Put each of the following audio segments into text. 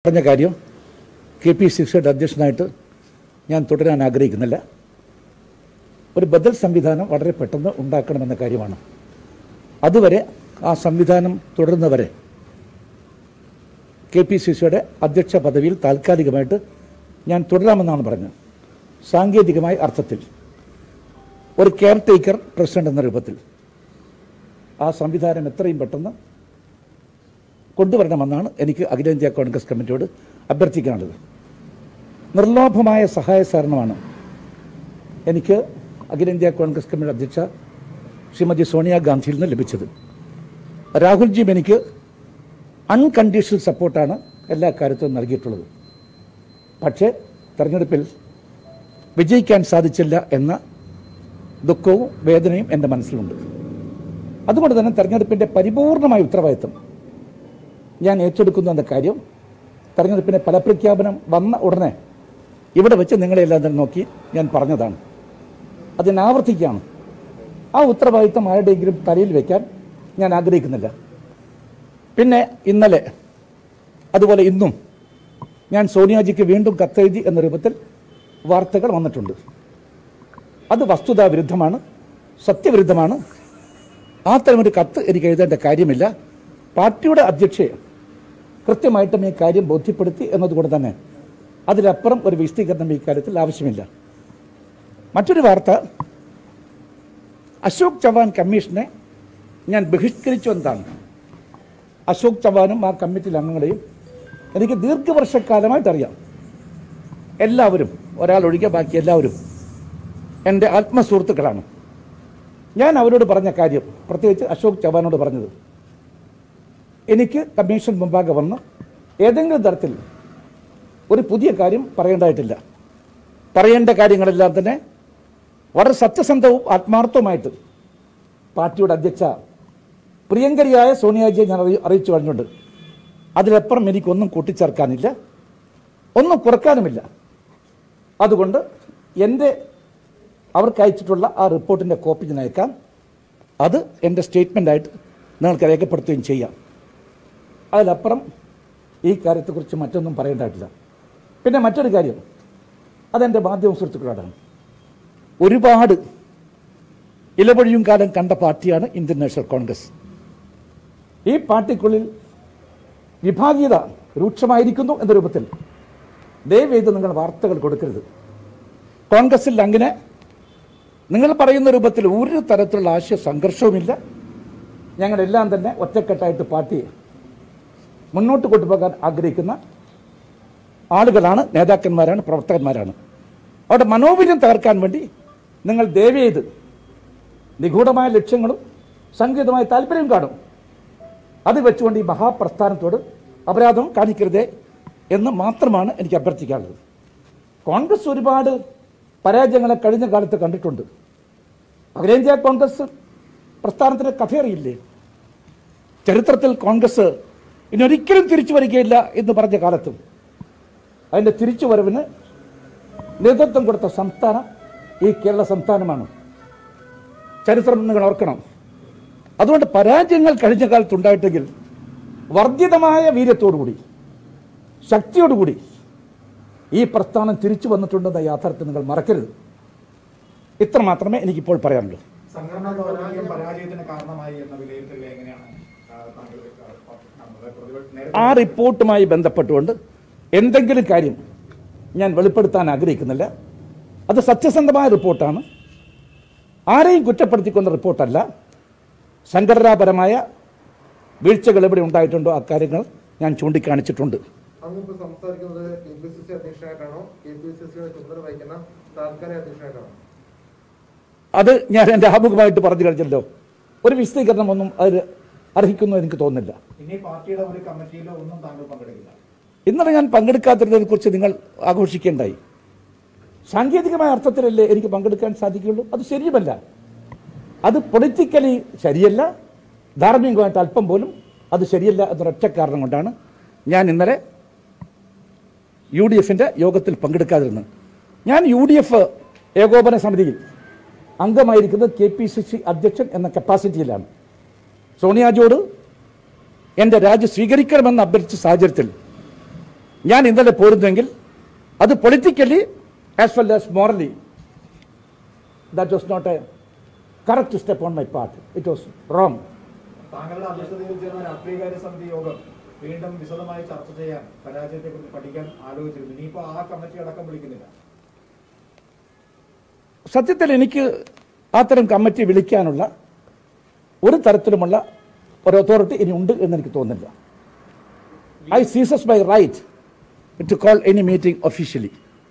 പറഞ്ഞ കാര്യം K P C സിയുടെ അധ്യക്ഷനായിട്ട് ഞാൻ തുടരാൻ ആഗ്രഹിക്കുന്നില്ല ഒരു ബദൽ സംവിധാനം വളരെ പെട്ടെന്ന് ഉണ്ടാക്കണമെന്ന കാര്യമാണ് അതുവരെ ആ സംവിധാനം തുടരുന്നവരെ കെ പി സി സിയുടെ അധ്യക്ഷ പദവിയിൽ താൽക്കാലികമായിട്ട് ഞാൻ തുടരാമെന്നാണ് പറഞ്ഞത് സാങ്കേതികമായ അർത്ഥത്തിൽ ഒരു കെയർ ടേക്കർ പ്രസിഡന്റ് എന്ന രൂപത്തിൽ ആ സംവിധാനം എത്രയും പെട്ടെന്ന് കൊണ്ടുവരണമെന്നാണ് എനിക്ക് അഖിലേന്ത്യാ കോൺഗ്രസ് കമ്മിറ്റിയോട് അഭ്യർത്ഥിക്കാനുള്ളത് നിർലോഭമായ സഹായ സഹകരണമാണ് എനിക്ക് അഖിലേന്ത്യാ കോൺഗ്രസ് കമ്മിറ്റി അധ്യക്ഷ ശ്രീമതി സോണിയാഗാന്ധിയിൽ നിന്ന് ലഭിച്ചത് രാഹുൽജിയും എനിക്ക് അൺകണ്ടീഷണൽ സപ്പോർട്ടാണ് എല്ലാ കാര്യത്തിലും നൽകിയിട്ടുള്ളത് പക്ഷേ തെരഞ്ഞെടുപ്പിൽ വിജയിക്കാൻ സാധിച്ചില്ല എന്ന ദുഃഖവും വേദനയും എൻ്റെ മനസ്സിലുണ്ട് അതുകൊണ്ട് തന്നെ തെരഞ്ഞെടുപ്പിൻ്റെ പരിപൂർണമായ ഉത്തരവാദിത്വം ഞാൻ ഏറ്റെടുക്കുന്നു എന്ന കാര്യം തെരഞ്ഞെടുപ്പിന്റെ ഫലപ്രഖ്യാപനം വന്ന ഉടനെ ഇവിടെ വെച്ച് നിങ്ങളെല്ലാം തന്നെ നോക്കി ഞാൻ പറഞ്ഞതാണ് അതിന് ആവർത്തിക്കുകയാണ് ആ ഉത്തരവാദിത്തം ആരുടെയെങ്കിലും തലയിൽ വയ്ക്കാൻ ഞാൻ ആഗ്രഹിക്കുന്നില്ല പിന്നെ ഇന്നലെ അതുപോലെ ഇന്നും ഞാൻ സോണിയാജിക്ക് വീണ്ടും കത്തെഴുതി എന്ന രൂപത്തിൽ വാർത്തകൾ വന്നിട്ടുണ്ട് അത് വസ്തുതാ വിരുദ്ധമാണ് സത്യവിരുദ്ധമാണ് ആ തരമൊരു കത്ത് എനിക്ക് എഴുതേണ്ട കാര്യമില്ല പാർട്ടിയുടെ അധ്യക്ഷയെ കൃത്യമായിട്ടും ഈ കാര്യം ബോധ്യപ്പെടുത്തി എന്നതുകൊണ്ട് തന്നെ അതിലപ്പുറം ഒരു വിശദീകരണം ഈ കാര്യത്തിൽ ആവശ്യമില്ല മറ്റൊരു വാർത്ത അശോക് ചവാൻ കമ്മീഷനെ ഞാൻ ബഹിഷ്കരിച്ചു എന്നതാണ് അശോക് ചവാനും ആ കമ്മിറ്റിയിലെ അംഗങ്ങളെയും എനിക്ക് ദീർഘവർഷക്കാലമായിട്ട് അറിയാം എല്ലാവരും ഒരാളൊഴികെ ബാക്കി എല്ലാവരും എൻ്റെ ആത്മസുഹൃത്തുക്കളാണ് ഞാൻ അവരോട് പറഞ്ഞ കാര്യം പ്രത്യേകിച്ച് അശോക് ചവാനോട് പറഞ്ഞത് എനിക്ക് കമ്മീഷൻ മുമ്പാകെ വന്ന് ഏതെങ്കിലും തരത്തിൽ ഒരു പുതിയ കാര്യം പറയേണ്ടതായിട്ടില്ല പറയേണ്ട കാര്യങ്ങളെല്ലാം തന്നെ വളരെ സത്യസന്ധവും ആത്മാർത്ഥവുമായിട്ട് പാർട്ടിയുടെ അധ്യക്ഷ പ്രിയങ്കരിയായ സോണിയാജിയെ ഞാൻ അറിയി- അറിയിച്ചു കഴിഞ്ഞുണ്ട് അതിലപ്പുറം എനിക്കൊന്നും കൂട്ടിച്ചേർക്കാനില്ല ഒന്നും കുറക്കാനുമില്ല അതുകൊണ്ട് എൻ്റെ അവർക്ക് അയച്ചിട്ടുള്ള ആ റിപ്പോർട്ടിൻ്റെ കോപ്പി ഞാൻ അയക്കാം അത് എൻ്റെ സ്റ്റേറ്റ്മെൻ്റായിട്ട് നിങ്ങൾക്ക് രേഖപ്പെടുത്തുകയും ചെയ്യാം അതിലപ്പുറം ഈ കാര്യത്തെക്കുറിച്ച് മറ്റൊന്നും പറയേണ്ടതായിട്ടില്ല പിന്നെ മറ്റൊരു കാര്യം അതെൻ്റെ മാധ്യമ സുഹൃത്തുക്കളോടാണ് ഒരുപാട് ഇലപൊഴിയും കാലം കണ്ട പാർട്ടിയാണ് ഇന്ത്യൻ നാഷണൽ കോൺഗ്രസ് ഈ പാർട്ടിക്കുള്ളിൽ വിഭാഗീയത രൂക്ഷമായിരിക്കുന്നു എന്ന രൂപത്തിൽ ദയവേത് നിങ്ങൾ വാർത്തകൾ കൊടുക്കരുത് കോൺഗ്രസിൽ അങ്ങനെ നിങ്ങൾ പറയുന്ന രൂപത്തിൽ ഒരു തരത്തിലുള്ള ആശയ സംഘർഷവുമില്ല ഞങ്ങളെല്ലാം തന്നെ ഒറ്റക്കെട്ടായിട്ട് പാർട്ടിയെ മുന്നോട്ട് കൊണ്ടുപോകാൻ ആഗ്രഹിക്കുന്ന ആളുകളാണ് നേതാക്കന്മാരാണ് പ്രവർത്തകന്മാരാണ് അവിടെ മനോവീര്യം തകർക്കാൻ വേണ്ടി നിങ്ങൾ ദയവേത് നിഗൂഢമായ ലക്ഷ്യങ്ങളും സംഗീതമായ താല്പര്യം കാണും അത് വെച്ചുകൊണ്ട് ഈ മഹാപ്രസ്ഥാനത്തോട് അപരാധം കാണിക്കരുതേ എന്ന് മാത്രമാണ് എനിക്ക് അഭ്യർത്ഥിക്കാനുള്ളത് കോൺഗ്രസ് ഒരുപാട് പരാജയങ്ങളെ കഴിഞ്ഞ കാലത്ത് കണ്ടിട്ടുണ്ട് അഖിലേന്ത്യാ കോൺഗ്രസ് പ്രസ്ഥാനത്തിന് കഥയറിയില്ലേ ചരിത്രത്തിൽ കോൺഗ്രസ് ഇനി ഒരിക്കലും തിരിച്ചു വരികയില്ല എന്ന് പറഞ്ഞ കാലത്തും അതിൻ്റെ തിരിച്ചുവരവിന് നേതൃത്വം കൊടുത്ത സംസ്ഥാനം ഈ കേരള സംസ്ഥാനമാണ് ചരിത്രം നിങ്ങൾ ഓർക്കണം അതുകൊണ്ട് പരാജയങ്ങൾ കഴിഞ്ഞ കാലത്ത് ഉണ്ടായിട്ടെങ്കിൽ വർദ്ധിതമായ വീര്യത്തോടുകൂടി ശക്തിയോടുകൂടി ഈ പ്രസ്ഥാനം തിരിച്ചു വന്നിട്ടുണ്ടെന്ന യാഥാർത്ഥ്യം നിങ്ങൾ മറക്കരുത് ഇത്ര മാത്രമേ എനിക്കിപ്പോൾ പറയാനുള്ളൂ സംഘടനാ ദൗർബല്യം പരാജയത്തിന് കാരണമായി എന്ന വിലയിരുത്തൽ എങ്ങനെയാണ് ആ, താങ്കൾ ആ, കാണുന്നത്? പ്രതിപക്ഷ- നേരത്തെ ആ റിപ്പോർട്ടുമായി ബന്ധപ്പെട്ടുകൊണ്ട് എന്തെങ്കിലും കാര്യം ഞാൻ വെളിപ്പെടുത്താൻ ആഗ്രഹിക്കുന്നില്ല അത് സത്യസന്ധമായ റിപ്പോർട്ടാണ് ആരെയും കുറ്റപ്പെടുത്തിക്കൊണ്ട റിപ്പോർട്ടല്ല സംഘടനാപരമായ വീഴ്ചകൾ എവിടെ ഉണ്ടായിട്ടുണ്ടോ അക്കാര്യങ്ങൾ ഞാൻ ചൂണ്ടിക്കാണിച്ചിട്ടുണ്ട് അങ്ങിപ്പോ സംസാരിക്കുന്നത് കെ പി സി സി അധ്യക്ഷനായിട്ടാണോ കെ പി സി സിയുടെ ചുമതല വഹിക്കുന്ന താൽക്കാലിക അധ്യക്ഷനായിട്ടാണോ അത് ഞാൻ എൻ്റെ ആമുഖമായിട്ട് പറഞ്ഞു കഴിഞ്ഞല്ലോ ഒരു വിശദീകരണം ഒന്നും അതിൽ അർഹിക്കുന്നു എനിക്ക് തോന്നുന്നില്ല ഇനി പാർട്ടിയുടെ ഒരു കമ്മിറ്റിയിലോ ഒന്നും താങ്കൾ പങ്കെടുക്കില്ല ഇന്നലെ ഞാൻ പങ്കെടുക്കാത്തതിനെ കുറിച്ച് നിങ്ങൾ ആഘോഷിക്കേണ്ടായി സാങ്കേതികമായ അർത്ഥത്തിലല്ലേ എനിക്ക് പങ്കെടുക്കാൻ സാധിക്കുകയുള്ളൂ അത് ശരിയുമല്ല അത് പൊളിറ്റിക്കലി ശരിയല്ല ധാർമ്മികമായിട്ട് അല്പം പോലും അത് ശരിയല്ല എന്നൊരൊറ്റ കാരണം കൊണ്ടാണ് ഞാൻ ഇന്നലെ യു ഡി എഫിൻ്റെ യോഗത്തിൽ പങ്കെടുക്കാതിരുന്നത് ഞാൻ യു ഡി എഫ് ഏകോപന സമിതിയിൽ അംഗമായിരിക്കുന്നത് കെ പി സി സി അധ്യക്ഷൻ എന്ന കപ്പാസിറ്റിയിലാണ് സോണിയാജിയോട് എൻ്റെ രാജി സ്വീകരിക്കണമെന്ന് അഭ്യർത്ഥിച്ച സാഹചര്യത്തിൽ ഞാൻ ഇന്നലെ പോരുന്നെങ്കിൽ അത് politically as well as morally that was not a correct step on my part it was wrong താങ്കളുടെ അധ്യക്ഷതയിൽ ചേർന്ന രാഷ്ട്രീയകാര്യ സമിതി യോഗം വീണ്ടും വിശദമായി ചർച്ച ചെയ്യാൻ പരാജയത്തെക്കുറിച്ച് പഠിക്കാൻ ആലോചിച്ചിരുന്നു ഇനിയിപ്പോ ആ കമ്മിറ്റി അടക്കം വിളിക്കുന്നില്ല സത്യത്തിൽ എനിക്ക് അത്തരം കമ്മിറ്റി വിളിക്കാനുള്ള ഒരു തരത്തിലുമുള്ള ഒരു അതോറിറ്റി ഇനി ഉണ്ട് എന്ന് എനിക്ക് തോന്നുന്നില്ല I ceases my right to call any meeting officially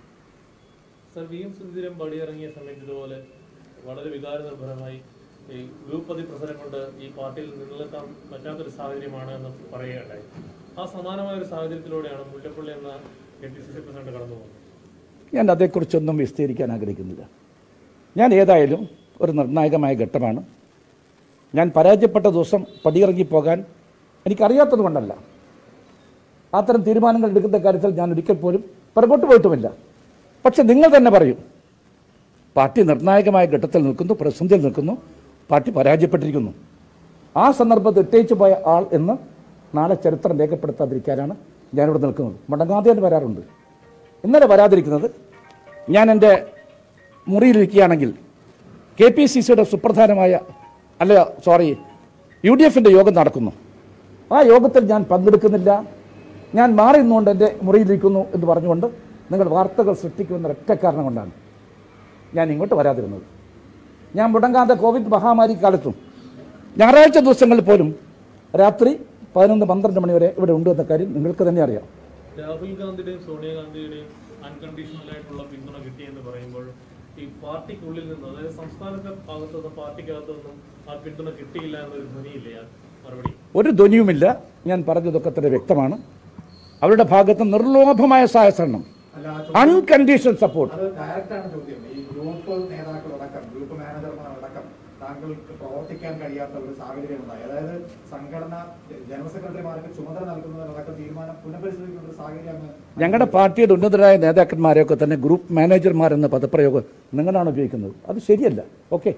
sir V M Sudheeran പടിയിറങ്ങിയ സമയത്ത് ഇതുപോലെ വളരെ വികാരനിർഭരമായി ഈ ഗ്രൂപ്പ് അതിപ്രസരം കൊണ്ട് ഈ പാർട്ടിയിൽ നിലനിൽക്കാൻ പറ്റാത്തൊരു സാഹചര്യമാണ് എന്ന് പറയുകയുണ്ടായി ആ സമാനമായ ഒരു സാഹചര്യത്തിലൂടെയാണ് മുല്ലപ്പള്ളി എന്ന K P C C president കടന്നു പോകുന്നത് ഞാൻ അതേക്കുറിച്ചൊന്നും വിസ്തരിക്കാൻ ആഗ്രഹിക്കുന്നില്ല ഞാൻ ഏതായാലും ഒരു നിർണായകമായ ഘട്ടമാണ് ഞാൻ പരാജയപ്പെട്ട ദിവസം പടിയിറങ്ങി പോകാൻ എനിക്കറിയാത്തത് കൊണ്ടല്ല അത്തരം തീരുമാനങ്ങൾ എടുക്കുന്ന കാര്യത്തിൽ ഞാൻ ഒരിക്കൽ പോലും പുറകോട്ട് പോയിട്ടുമില്ല പക്ഷെ നിങ്ങൾ തന്നെ പറയും പാർട്ടി നിർണായകമായ ഘട്ടത്തിൽ നിൽക്കുന്നു പ്രതിസന്ധിയിൽ നിൽക്കുന്നു പാർട്ടി പരാജയപ്പെട്ടിരിക്കുന്നു ആ സന്ദർഭത്തിൽ ഇട്ടേച്ചു പോയ ആൾ എന്ന് നാളെ ചരിത്രം രേഖപ്പെടുത്താതിരിക്കാനാണ് ഞാനിവിടെ നിൽക്കുന്നത് മുടങ്ങാതെ തന്നെ വരാറുണ്ട് ഇന്നലെ വരാതിരിക്കുന്നത് ഞാൻ എൻ്റെ മുറിയിലിരിക്കുകയാണെങ്കിൽ കെ പി സി സിയുടെ സുപ്രധാനമായ അല്ല സോറി യു ഡി എഫിൻ്റെ യോഗം നടക്കുന്നു ആ യോഗത്തിൽ ഞാൻ പങ്കെടുക്കുന്നില്ല ഞാൻ മാറി നിന്നുകൊണ്ട് എൻ്റെ മുറിയിലിരിക്കുന്നു എന്ന് പറഞ്ഞുകൊണ്ട് നിങ്ങൾ വാർത്തകൾ സൃഷ്ടിക്കുമെന്ന ഒറ്റ കാരണം കൊണ്ടാണ് ഞാൻ ഇങ്ങോട്ട് വരാതിരുന്നത് ഞാൻ മുടങ്ങാതെ കോവിഡ് മഹാമാരി കാലത്തും ഞായറാഴ്ച ദിവസങ്ങളിൽ പോലും രാത്രി പതിനൊന്ന് പന്ത്രണ്ട് മണി വരെ ഇവിടെ ഉണ്ട് എന്ന കാര്യം നിങ്ങൾക്ക് തന്നെ അറിയാം രാഹുൽ ഗാന്ധിയുടെയും സോണിയാഗാന്ധിയുടെയും അൺകണ്ടീഷണൽ ആയിട്ടുള്ള പിന്തുണ കിട്ടിയെന്ന് പറയുമ്പോൾ ഈ പാർട്ടിക്കുള്ളിൽ നിന്ന് അതായത് സംസ്ഥാനത്തെ ഭാഗത്തു നിന്നും പാർട്ടിക്കകത്തു നിന്നും ആ പിന്തുണ കിട്ടിയില്ല എന്നൊരു ധ്വനിയില്ലേ ആ മറുപടി ഒരു ധ്വനിയുമില്ല ഞാൻ പറഞ്ഞതൊക്കെ തന്നെ വ്യക്തമാണ് അവരുടെ ഭാഗത്ത് നിർലോഭമായ സഹകരണം അല്ല ആ ചോ- അൺകണ്ടീഷണൽ സപ്പോർട്ട് അത് ഡയറക്റ്റ് ആണ് ചോദ്യം ഈ ഗ്രൂപ്പ് നേതാക്കളടക്കം ഗ്രൂപ്പ് മാനേജർമാരടക്കം താങ്കൾക്ക് പ്രവർത്തിക്കാൻ കഴിയാത്ത ഒരു സാഹചര്യം ഉണ്ടായി അതായത് സംഘടന ജനറൽ സെക്രട്ടറിമാർക്ക് ചുമതല നൽകുന്നതിനടക്കം തീരുമാനം പുനഃപരിശോധിക്കുന്ന ഒരു സാഹചര്യം അങ്ങ് ഞങ്ങളുടെ പാർട്ടിയുടെ ഉന്നതരായ നേതാക്കന്മാരെയൊക്കെ തന്നെ ഗ്രൂപ്പ് മാനേജർമാർ എന്ന പദപ്രയോഗം നിങ്ങളാണ് ഉപയോഗിക്കുന്നത് അത് ശരിയല്ല ഓക്കെ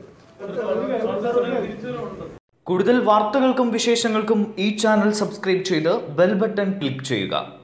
കൂടുതൽ വാർത്തകൾക്കും വിശേഷങ്ങൾക്കും ഈ ചാനൽ സബ്സ്ക്രൈബ് ചെയ്ത് ബെൽ ബട്ടൺ ക്ലിക്ക് ചെയ്യുക